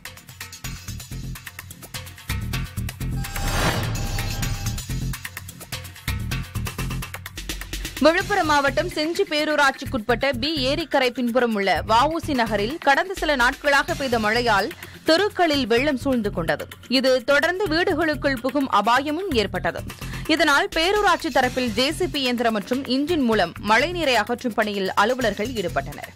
விழுப்புரம் மாவட்டம் செஞ்சி பேரூராட்சிக்குட்பட்ட பி ஏரிக்கரை பின்புறம் உள்ள வஉசி நகரில் கடந்த சில நாட்களாக பெய்த மழையால் தெருக்களில் வெள்ளம் சூழ்ந்து கொண்டது இது தொடர்ந்து வீடுகளுக்குள் புகும் அபாயமும் ஏற்பட்டது இதனால் பேரூராட்சி தரப்பில் ஜேசிபி இயந்திரம் மற்றும் இன்ஜின் மூலம் மழைநீரை அகற்றும் பணியில் அலுவலர்கள் ஈடுபட்டனர்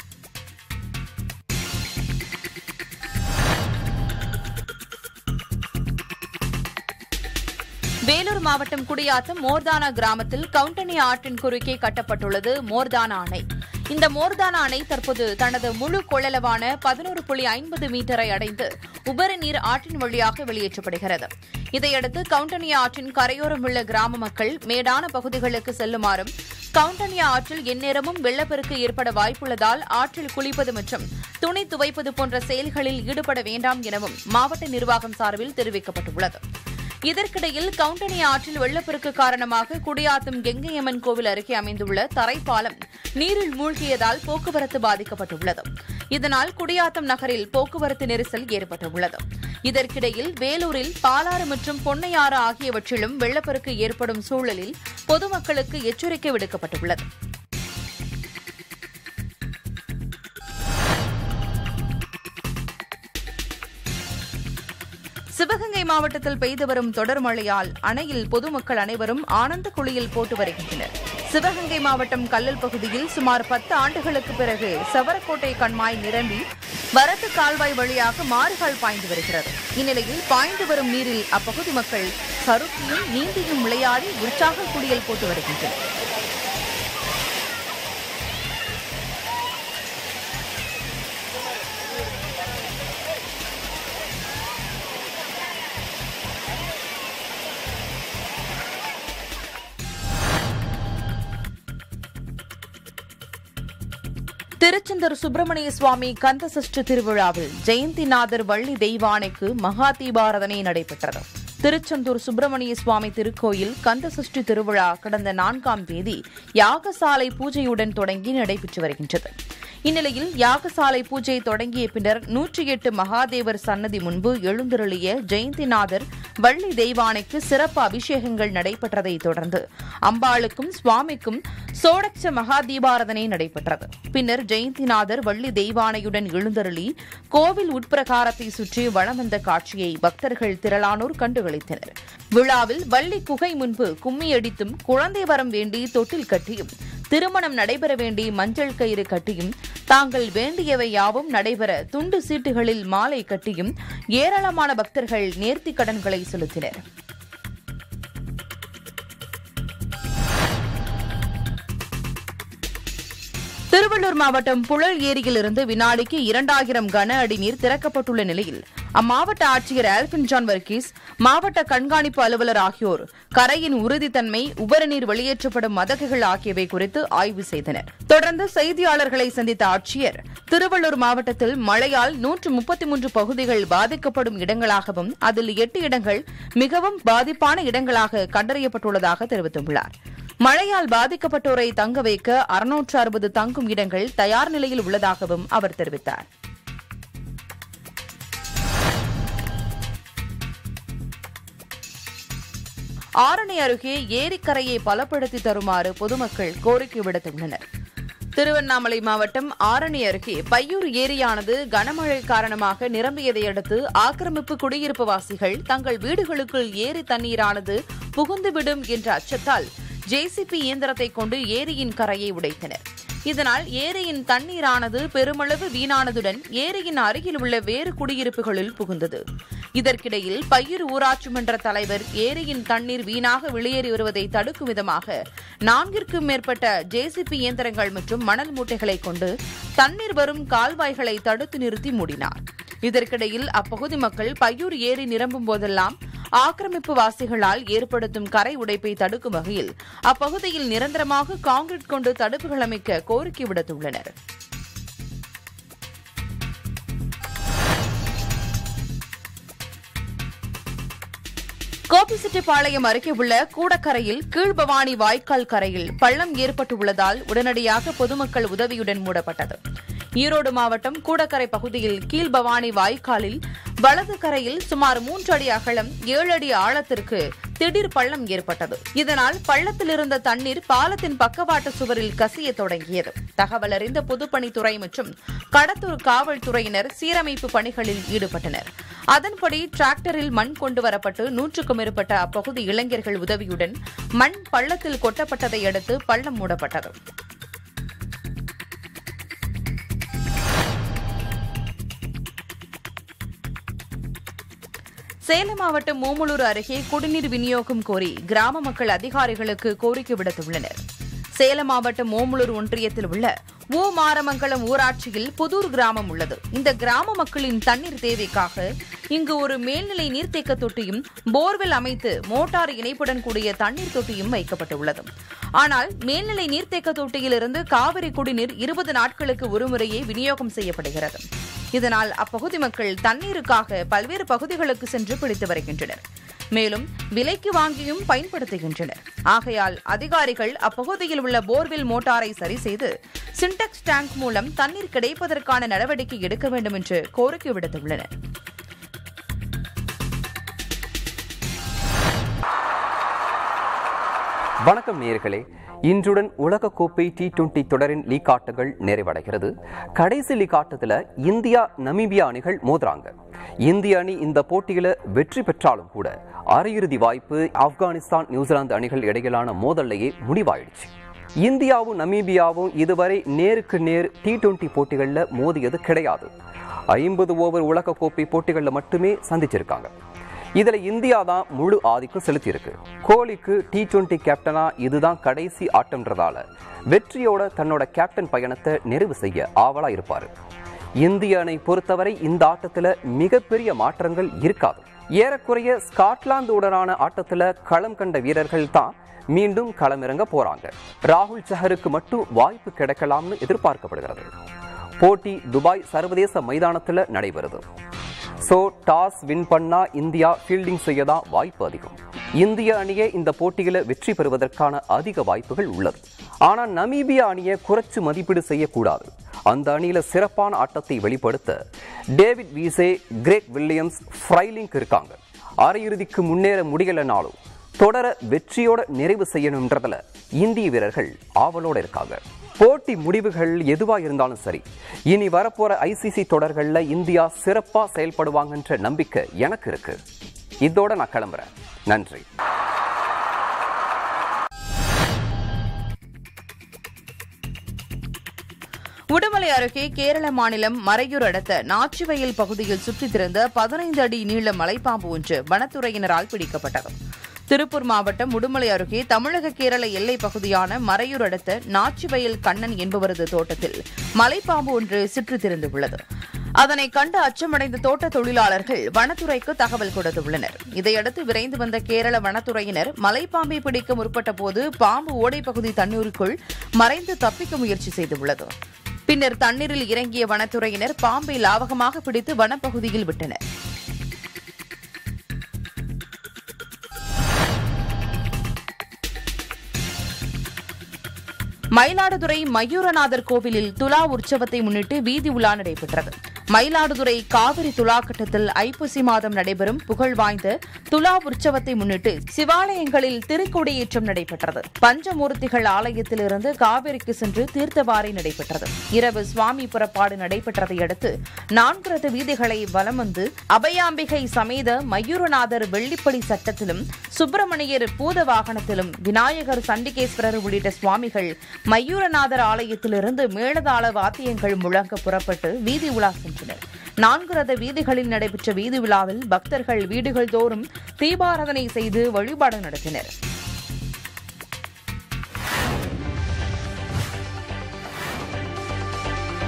வேலூர் மாவட்டம் குடியாத்தம் மோர்தானா கிராமத்தில் கவுண்டனி ஆற்றின் குறுக்கே கட்டப்பட்டுள்ளது மோர்தானா அணை இந்த மோர்தானா அணை தற்போது தனது முழு கொள்ளளவான பதினோரு புள்ளி ஐம்பது மீட்டரை அடைந்து உபரி நீர் ஆற்றின் வழியாக வெளியேற்றப்படுகிறது இதையடுத்து கவுண்டனியா ஆற்றின் கரையோரம் உள்ள கிராம மக்கள் மேடான பகுதிகளுக்கு செல்லுமாறும் கவுண்டனியா ஆற்றில் எந்நேரமும் வெள்ளப்பெருக்கு ஏற்பட வாய்ப்புள்ளதால் ஆற்றில் குளிப்பது மற்றும் துணி துவைப்பது போன்ற செயல்களில் ஈடுபட வேண்டாம் எனவும் மாவட்ட நிர்வாகம் சார்பில் தெரிவிக்கப்பட்டுள்ளது இதற்கிடையில் கவுண்டனி ஆற்றில் வெள்ளப்பெருக்கு காரணமாக குடியாத்தம் கெங்கையம்மன் கோவில் அருகே அமைந்துள்ள தரைப்பாலம் நீரில் மூழ்கியதால் போக்குவரத்து பாதிக்கப்பட்டுள்ளது இதனால் குடியாத்தம் நகரில் போக்குவரத்து நெரிசல் ஏற்பட்டுள்ளது இதற்கிடையில் வேலூரில் பாலாறு மற்றும் பொன்னையாறு ஆகியவற்றிலும் வெள்ளப்பெருக்கு ஏற்படும் சூழலில் பொதுமக்களுக்கு எச்சரிக்கை விடுக்கப்பட்டுள்ளது சிவகங்கை மாவட்டத்தில் பெய்து வரும் தொடர் மழையால் அணையில் பொதுமக்கள் அனைவரும் ஆனந்த குளியல் போட்டு வருகின்றனர் சிவகங்கை மாவட்டம் கல்லல் பகுதியில் சுமார் பத்து ஆண்டுகளுக்கு பிறகு செவரக்கோட்டை கண்மாய் நிரம்பி வரத்து கால்வாய் வழியாக மாறுகால் பாய்ந்து வருகிறது இந்நிலையில் பாய்ந்து வரும் நீரில் அப்பகுதி மக்கள் சறுக்கியும் நீந்தியும் விளையாடி உற்சாக குளியல் போட்டு வருகின்றனர் திருச்செந்தூர் சுப்பிரமணிய சுவாமி கந்த சஷ்டி திருவிழாவில் ஜெயந்திநாதர் வள்ளி தெய்வானைக்கு மகா தீபாரதனை நடைபெற்றது திருச்செந்தூர் சுப்பிரமணிய சுவாமி திருக்கோயில் கந்த சஷ்டி திருவிழா கடந்த நான்காம் தேதி யாகசாலை பூஜையுடன் தொடங்கி நடைபெற்று வருகின்றது இந்நிலையில் யாகசாலை பூஜை தொடங்கிய பின்னர் நூற்றி எட்டு மகாதேவர் சன்னதி முன்பு எழுந்தருளிய ஜெயந்திநாதர் வள்ளி தெய்வானைக்கு சிறப்பு அபிஷேகங்கள் நடைபெற்றதைத் தொடர்ந்து அம்பாளுக்கும் சுவாமிக்கும் சோடச்ச மகா தீபாரதனை நடைபெற்றது பின்னர் ஜெயந்திநாதர் வள்ளி தெய்வானையுடன் எழுந்தருளி கோவில் உட்பிரகாரத்தை சுற்றி வலம் வந்த காட்சியை பக்தர்கள் திரளானோர் கண்டுகளித்தனர் விழாவில் வள்ளி குகை முன்பு கும்மியடித்தும் குழந்தை வரம் வேண்டி தொட்டில் கட்டியும் திருமணம் நடைபெற வேண்டி மஞ்சள் கயிறு கட்டியும் தாங்கள் வேண்டியவை யாவும் நடைபெற துண்டு சீட்டுகளில் மாலை கட்டியும் ஏராளமான பக்தர்கள் நேர்த்திக் கடன்களை செலுத்தினர் திருவள்ளூர் மாவட்டம் புழல் ஏரியிலிருந்து வினாடிக்கு இரண்டாயிரம் கன அடி நீர் திறக்கப்பட்டுள்ள நிலையில் அம்மாவட்ட ஆட்சியர் ஆல்பின் ஜான் வர்கீஸ் மாவட்ட கண்காணிப்பு அலுவலர் ஆகியோர் கரையின் உறுதித்தன்மை உபரிநீர் வெளியேற்றப்படும் மதகுகள் ஆகியவை குறித்து ஆய்வு செய்தனர் தொடர்ந்து செய்தியாளர்களை சந்தித்த ஆட்சியர் திருவள்ளூர் மாவட்டத்தில் மழையால் நூற்று முப்பத்தி மூன்று பகுதிகள் பாதிக்கப்படும் இடங்களாகவும் அதில் எட்டு இடங்கள் மிகவும் பாதிப்பான இடங்களாக கண்டறியப்பட்டுள்ளதாக தெரிவித்துள்ளார் மழையால் பாதிக்கப்பட்டோரை தங்க வைக்க அறுநூற்று அறுபது தங்கும் இடங்கள் தயார் நிலையில் உள்ளதாகவும் அவர் தெரிவித்தார் ஆரணி அருகே ஏரிக்கரையை பலப்படுத்தி தருமாறு பொதுமக்கள் கோரிக்கை விடுத்துள்ளனர் திருவண்ணாமலை மாவட்டம் ஆரணி அருகே பையூர் ஏரியானது கனமழை காரணமாக நிரம்பியதை அடுத்து ஆக்கிரமிப்பு குடியிருப்பு வாசிகள் தங்கள் வீடுகளுக்குள் ஏரி தண்ணீரானது புகுந்துவிடும் என்ற அச்சத்தால் ஜேசிபி இயந்திரத்தை கொண்டு ஏரியின் கரையை உடைத்தனர் இதனால் ஏரியின் தண்ணீரானது பெருமளவு வீணானதுடன் ஏரியின் அருகில் உள்ள வேறு குடியிருப்புகளில் புகுந்தது இதற்கிடையில் பயிர் ஊராட்சி மன்ற தலைவர் ஏரியின் தண்ணீர் வீணாக வெளியேறி வருவதை தடுக்கும் விதமாக நான்கிற்கும் மேற்பட்ட ஜேசிபி இயந்திரங்கள் மற்றும் மணல் மூட்டைகளை கொண்டு தண்ணீர் வரும் கால்வாய்களை தடுத்து நிறுத்தி மூடினார் இதற்கிடையில் அப்பகுதி மக்கள் பையூர் ஏரி நிரம்பும் போதெல்லாம் ஆக்கிரமிப்பு வாசிகளால் ஏற்படுத்தும் கரை உடைப்பை தடுக்கும் வகையில் அப்பகுதியில் நிரந்தரமாக கான்கிரீட் கொண்டு தடுப்புகள் அமைக்க கோரிக்கை விடுத்துள்ளனர் கோபிச்செட்டிப்பாளையம் அருகே உள்ள கூடக்கரையில் கீழ்பவானி வாய்க்கால் கரையில் பள்ளம் ஏற்பட்டுள்ளதால் உடனடியாக பொதுமக்கள் உதவியுடன் மூடப்பட்டது ஈரோடு மாவட்டம் கூடக்கரை பகுதியில் கீழ்பவானி வாய்க்காலில் வலது கரையில் சுமார் மூன்று அடி அகலம் ஏழு அடி ஆழத்திற்கு திடீர் பள்ளம் ஏற்பட்டது இதனால் பள்ளத்தில் இருந்த தண்ணீர் பாலத்தின் பக்கவாட்டு சுவரில் கசிய தொடங்கியது தகவல் அறிந்த பொதுப்பணித்துறை மற்றும் கடத்தூர் காவல்துறையினர் சீரமைப்பு பணிகளில் ஈடுபட்டனர் அதன்படி டிராக்டரில் மண் கொண்டு வரப்பட்டு நூற்றுக்கும் மேற்பட்ட அப்பகுதி இளைஞர்கள் உதவியுடன் மண் பள்ளத்தில் கொட்டப்பட்டதை அடுத்து பள்ளம் மூடப்பட்டது சேலம் மாவட்டம் மூமலூர் அருகே குடிநீர் விநியோகம் கோரி கிராம மக்கள் அதிகாரிகளுக்கு கோரிக்கை விடுத்துள்ளனர் சேலம் மாவட்டம் ஓமலூர் ஒன்றியத்தில் உள்ள ஊ மாரமங்கலம் ஊராட்சியில் புதூர் கிராமம் உள்ளது இந்த கிராம மக்களின் தண்ணீர் தேவைக்காக இங்கு ஒரு மேல்நிலை நீர்த்தேக்க தொட்டியும் போர்வெல் அமைத்து மோட்டார் இணைப்புடன் கூடிய தண்ணீர் தொட்டியும் வைக்கப்பட்டுள்ளது ஆனால் மேல்நிலை நீர்த்தேக்க தொட்டியிலிருந்து காவிரி குடிநீர் இருபது நாட்களுக்கு ஒருமுறையே விநியோகம் செய்யப்படுகிறது இதனால் அப்பகுதி மக்கள் தண்ணீருக்காக பல்வேறு பகுதிகளுக்கு சென்று பிடித்து வருகின்றனர் மேலும் விலைக்கு வாங்கியும் பயன்படுத்துகின்றனர் ஆகையால் அதிகாரிகள் அப்பகுதியில் உள்ள போர்வெல் மோட்டாரை சரி செய்து சின்டெக்ஸ் டேங்க் மூலம் தண்ணீர் கிடைப்பதற்கான நடவடிக்கை எடுக்க வேண்டும் என்று கோரிக்கை விடுத்துள்ளனர் வணக்கம் நேயர்களே இன்றுடன் உலகக்கோப்பை டி டுவெண்டி தொடரின் லீக் ஆட்டங்கள் நிறைவடைகிறது கடைசி லீக் ஆட்டத்தில் இந்தியா நமீபியா அணிகள் மோதுறாங்க இந்திய அணி இந்த போட்டியில வெற்றி பெற்றாலும் கூட அரையிறுதி வாய்ப்பு ஆப்கானிஸ்தான் நியூசிலாந்து அணிகள் இடையிலான மோதல்லையே முடிவாயிடுச்சு இந்தியாவும் நமீபியாவும் இதுவரை நேருக்கு நேர் டி டுவெண்டி போட்டிகளில் மோதியது கிடையாது ஐம்பது ஓவர் உலகக்கோப்பை போட்டிகளில் மட்டுமே சந்திச்சிருக்காங்க இதுல இந்தியா தான் முழு ஆதிக்கம் செலுத்தியிருக்கு கோலிக்கு டி டுவெண்டி கேப்டனா இதுதான் கடைசி ஆட்டம்ன்றதால வெற்றியோட தன்னோட கேப்டன் பயணத்தை நிறைவு செய்ய ஆவலா இருப்பாரு இந்திய அணை பொறுத்தவரை இந்த ஆட்டத்துல மிகப்பெரிய மாற்றங்கள் இருக்காது ஏறக்குறைய ஸ்காட்லாந்துடனான ஆட்டத்துல களம் கண்ட வீரர்கள் தான் மீண்டும் களமிறங்க போறாங்க ராகுல் சஹருக்கு மட்டும் வாய்ப்பு கிடைக்கலாம்னு எதிர்பார்க்கப்படுகிறது போட்டி துபாய் சர்வதேச மைதானத்துல நடைபெறுது ஸோ டாஸ் வின் பண்ணா இந்தியா ஃபீல்டிங் செய்ய தான் வாய்ப்பு அதிகம் இந்திய அணியே இந்த போட்டியில வெற்றி பெறுவதற்கான அதிக வாய்ப்புகள் உள்ளது ஆனா நமீபியா அணியை குறைச்சு மதிப்பீடு செய்யக்கூடாது அந்த அணியில சிறப்பான ஆட்டத்தை வெளிப்படுத்த David Wiese Craig Williams Frylinck இருக்காங்க அரையிறுதிக்கு முன்னேற முடியலனாலும் தொடர வெற்றியோட நிறைவு செய்யணுன்றதுல இந்திய வீரர்கள் ஆவலோட இருக்காங்க போட்டி முடிவுகள் எதுவா இருந்தாலும் சரி இனி வரப்போற ஐசிசி தொடர்கள்ல இந்தியா சிறப்பா செயல்படுவாங்கன்ற நம்பிக்கை எனக்கு இருக்கு இதோட நான் கிளம்புறேன் நன்றி உடுமலை அருகே கேரள மாநிலம் மறையூர் அடுத்த நாச்சிவயல் பகுதியில் சுற்றித் திரிந்த பதினைந்து அடி நீள மலைப்பாம்பு ஒன்று வனத்துறையினரால் பிடிக்கப்பட்டது திருப்பூர் மாவட்டம் உடுமலை அருகே தமிழக கேரள எல்லைப் பகுதியான மறையூர் அடுத்த நாச்சிவயல் கண்ணன் என்பவரது தோட்டத்தில் மலைப்பாம்பு ஒன்று சுற்றித் திரிந்துள்ளது அதனை கண்டு அச்சமடைந்த தோட்ட தொழிலாளர்கள் வனத்துறைக்கு தகவல் கொடுத்துள்ளனர் இதையடுத்து விரைந்து வந்த கேரள வனத்துறையினர் மலைப்பாம்பை பிடிக்க முற்பட்ட போது பாம்பு ஓடைப்பகுதி தண்ணீருக்குள் மறைந்து தப்பிக்க முயற்சி செய்துள்ளது பின்னர் தண்ணீரில் இறங்கிய வனத்துறையினர் பாம்பை லாவகமாக பிடித்து வனப்பகுதியில் விட்டனர் மயிலாடுதுறை மயூரநாதர் கோவிலில் துலா உற்சவத்தை முன்னிட்டு வீதி உலா நடைபெற்றது மயிலாடுதுறை காவிரி துலா கட்டத்தில் ஐப்பசி மாதம் நடைபெறும் புகழ் வாய்ந்த துலா உற்சவத்தை முன்னிட்டு சிவாலயங்களில் திருக்கொடியேற்றம் நடைபெற்றது பஞ்சமூர்த்திகள் ஆலயத்திலிருந்து காவிரிக்கு சென்று தீர்த்தவாரி நடைபெற்றது இரவு சுவாமி புறப்பாடு நடைபெற்றதை அடுத்து நான்கு ரத வீதிகளை வலம் வந்து அபயாம்பிகை சமேத மயூரநாதர் வெள்ளிப்படி சட்டத்திலும் சுப்பிரமணியர் பூத வாகனத்திலும் விநாயகர் சண்டிகேஸ்வரர் உள்ளிட்ட சுவாமிகள் மயூரநாதர் ஆலயத்திலிருந்து மேளதாள வாத்தியங்கள் முழங்க புறப்பட்டு வீதி உலா சென்றனர் நான்கு ரத வீதிகளில் நடைபெற்ற வீதி விழாவில் பக்தர்கள் வீடுகள் தோறும் தீபாராதனை செய்து வழிபாடு நடத்தினர்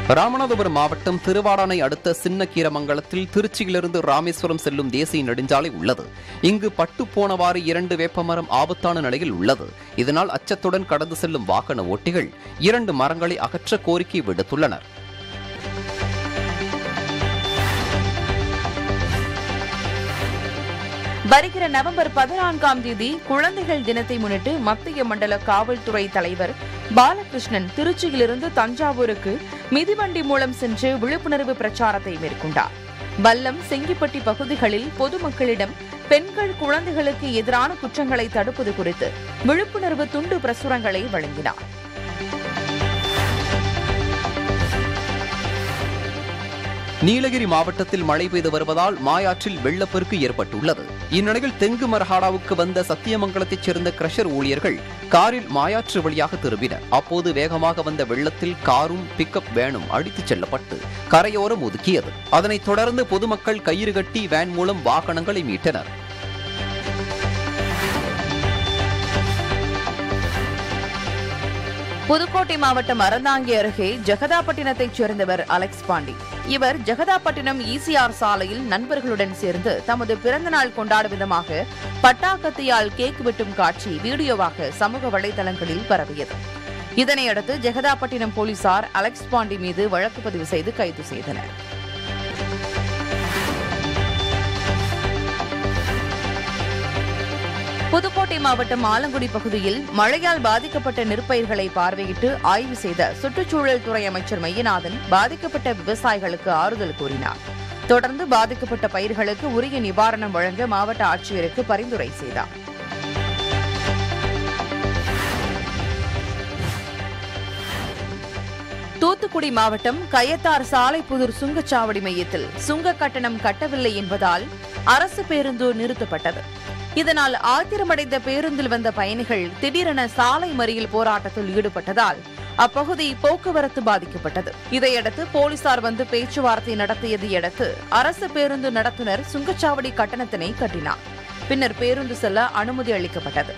ராமநாதபுரம் மாவட்டம் திருவாடானை அடுத்த சின்ன கீரமங்கலத்தில் திருச்சியிலிருந்து ராமேஸ்வரம் செல்லும் தேசிய நெடுஞ்சாலை உள்ளது இங்கு பட்டு போனவாறு இரண்டு வேப்பமரம் ஆபத்தான நிலையில் உள்ளது இதனால் அச்சத்துடன் கடந்து செல்லும் வாகன ஓட்டிகள் இரண்டு மரங்களை அகற்ற கோரிக்கை விடுத்துள்ளனர் வருகிற நவம்பர் பதினான்காம் தேதி குழந்தைகள் தினத்தை முன்னிட்டு மத்திய மண்டல காவல்துறை தலைவர் பாலகிருஷ்ணன் திருச்சியிலிருந்து தஞ்சாவூருக்கு மிதிவண்டி மூலம் சென்று விழிப்புணர்வு பிரச்சாரத்தை மேற்கொண்டார் வல்லம் செங்கிப்பட்டி பகுதிகளில் பொதுமக்களிடம் பெண்கள் குழந்தைகளுக்கு எதிரான குற்றங்களை தடுப்பது குறித்து விழிப்புணர்வு துண்டு பிரசுரங்களை வழங்கினார் நீலகிரி மாவட்டத்தில் மழை பெய்து வருவதால் மாயாற்றில் வெள்ளப்பெருக்கு ஏற்பட்டுள்ளது இந்நிலையில் தென்கு மரஹாடாவுக்கு வந்த சத்தியமங்கலத்தைச் சேர்ந்த கிரஷர் ஊழியர்கள் காரில் மாயாற்று வழியாக திரும்பினர் அப்போது வேகமாக வந்த வெள்ளத்தில் காரும் பிக்கப் வேனும் அடித்துச் செல்லப்பட்டு கரையோரம் ஒதுக்கியது அதனைத் தொடர்ந்து பொதுமக்கள் கயிறு கட்டி வேன் மூலம் வாகனங்களை மீட்டனர் புதுக்கோட்டை மாவட்டம் அறந்தாங்கி அருகே ஜெகதாப்பட்டினத்தைச் சேர்ந்தவர் அலெக்ஸ் பாண்டி இவர் ஜெகதாப்பட்டினம் ஈசிஆர் சாலையில் நண்பர்களுடன் சேர்ந்து தமது பிறந்தநாள் கொண்டாடும் விதமாக பட்டாக்கத்தியால் கேக் வெட்டும் காட்சி வீடியோவாக சமூக வலைதளங்களில் பரவியது இதனையடுத்து ஜெகதாப்பட்டினம் போலீசார் அலெக்ஸ் பாண்டி மீது வழக்கு பதிவு செய்து கைது செய்தனர் புதுக்கோட்டை மாவட்டம் ஆலங்குடி பகுதியில் மழையால் பாதிக்கப்பட்ட நெற்பயிர்களை பார்வையிட்டு ஆய்வு செய்த சுற்றுச்சூழல் துறை அமைச்சர் மையநாதன் பாதிக்கப்பட்ட விவசாயிகளுக்கு ஆறுதல் கூறினார் தொடர்ந்து பாதிக்கப்பட்ட பயிர்களுக்கு உரிய நிவாரணம் வழங்க மாவட்ட ஆட்சியருக்கு பரிந்துரை செய்தார் தூத்துக்குடி மாவட்டம் கயத்தார் சாலைப்புதூர் சுங்கச்சாவடி மையத்தில் சுங்க கட்டணம் கட்டவில்லை என்பதால் அரசு பேருந்து நிறுத்தப்பட்டது இதனால் ஆத்திரமடைந்த பேருந்தில் வந்த பயணிகள் திடீரென சாலை மறியல் போராட்டத்தில் ஈடுபட்டதால் அப்பகுதி போக்குவரத்து பாதிக்கப்பட்டது இதையடுத்து போலீசார் வந்து பேச்சுவார்த்தை நடத்தியதை அடுத்து அரசு பேருந்து நடத்துனர் சுங்கச்சாவடி கட்டணத்தினை கட்டினார் பின்னர் பேருந்து செல்ல அனுமதி அளிக்கப்பட்டது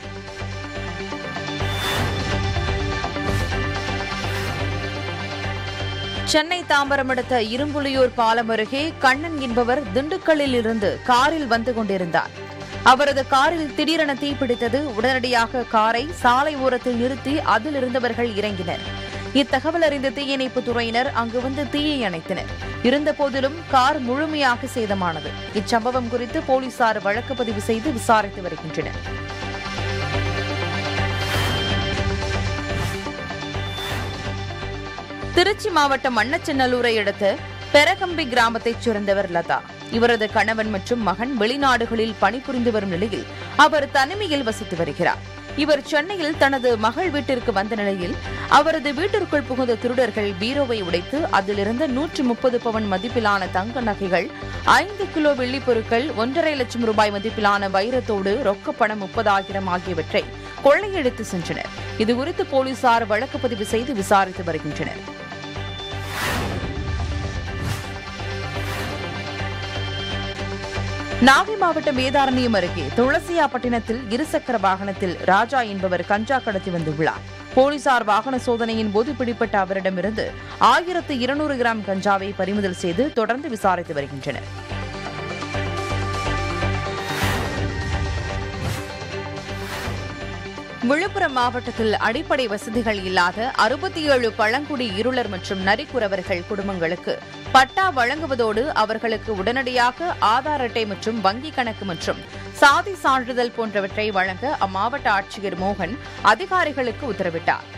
சென்னை தாம்பரம் அடுத்த இரும்புலியூர் பாலம் அருகே கண்ணன் என்பவர் திண்டுக்கல்லில் இருந்து காரில் வந்து கொண்டிருந்தார் அவரது காரில் திடீரென தீப்பிடித்தது உடனடியாக காரை சாலை ஓரத்தில் நிறுத்தி அதில் இருந்தவர்கள் இறங்கினர் இத்தகவல் அறிந்த தீயணைப்பு துறையினர் அங்கு வந்து தீயை அணைத்தனர் இருந்தபோதிலும் கார் முழுமையாக சேதமானது இச்சம்பவம் குறித்து போலீசார் வழக்கு பதிவு செய்து விசாரித்து வருகின்றனர் திருச்சி மாவட்டம் மண்ணச்சநல்லூரை அடுத்த பெரகம்பி கிராமத்தைச் சேர்ந்தவர் லதா இவரது கணவன் மற்றும் மகன் வெளிநாடுகளில் பணிபுரிந்து வரும் நிலையில் அவர் தனிமையில் வசித்து வருகிறார் இவர் சென்னையில் தனது மகள் வீட்டிற்கு வந்த நிலையில் அவரது வீட்டிற்குள் புகுந்த திருடர்கள் பீரோவை உடைத்து அதிலிருந்த நூற்று முப்பது பவன் மதிப்பிலான தங்க நகைகள் ஐந்து கிலோ வெள்ளிப் பொருட்கள் ஒன்றரை லட்சம் ரூபாய் மதிப்பிலான வைரத்தோடு ரொக்கப்பணம் முப்பதாயிரம் ஆகியவற்றை கொள்ளையடித்து சென்றனர் இதுகுறித்து போலீசார் வழக்கு பதிவு செய்து விசாரித்து வருகின்றனர் நாகை மாவட்டம் வேதாரண்யம் அருகே துளசியாப்பட்டினத்தில் இருசக்கர வாகனத்தில் ராஜா என்பவர் கஞ்சா கடத்தி வந்துள்ளார் போலீசார் வாகன சோதனையின் போது பிடிப்பட்ட அவரிடமிருந்து ஆயிரத்து இருநூறு கிராம் கஞ்சாவை பறிமுதல் செய்து தொடர்ந்து விசாரித்து வருகின்றனர் விழுப்புரம் மாவட்டத்தில் அடிப்படை வசதிகள் இல்லாத அறுபத்தி ஏழு பழங்குடி இருளர் மற்றும் நரிக்குறவர்கள் குடும்பங்களுக்கு பட்டா வழங்குவதோடு அவர்களுக்கு உடனடியாக ஆதார் அட்டை மற்றும் வங்கி கணக்கு மற்றும் சாதி சான்றிதழ் போன்றவற்றை வழங்க அம்மாவட்ட ஆட்சியர் மோகன் அதிகாரிகளுக்கு உத்தரவிட்டார்